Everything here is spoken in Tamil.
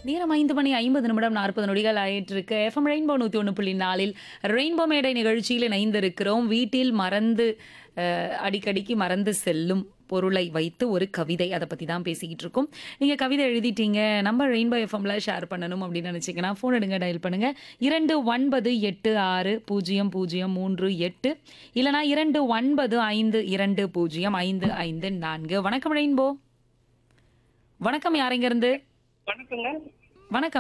நேரம் ஐந்து மணி ஐம்பது நிமிடம் நாற்பது நொடிகள் ஆயிட்டு இருக்கு எஃப்எம் ரெயின்போ நூற்றி ஒன்று புள்ளி நாலில் ரெயின்போ மேடை நிகழ்ச்சியில் இணைந்திருக்கிறோம் வீட்டில் மறந்து அஹ், அடிக்கடிக்கு மறந்து செல்லும் பொருளை வைத்து ஒரு கவிதை அதை பற்றி தான் பேசிக்கிட்டு இருக்கோம் நீங்கள் கவிதை எழுதிட்டீங்க நம்ம ரெயின்போ எஃப்எம்ல ஷேர் பண்ணணும் அப்படின்னு நினச்சிங்கன்னா ஃபோன் எடுங்க டயல் பண்ணுங்க இரண்டு ஒன்பது எட்டு ஆறு பூஜ்ஜியம் பூஜ்ஜியம் மூன்று எட்டு இல்லைனா இரண்டு ஒன்பது ஐந்து இரண்டு பூஜ்ஜியம் ஐந்து ஐந்து நான்கு வணக்கம் ரெயின்போ வணக்கம் யார் இருந்து வணக்கங்க வணக்கம்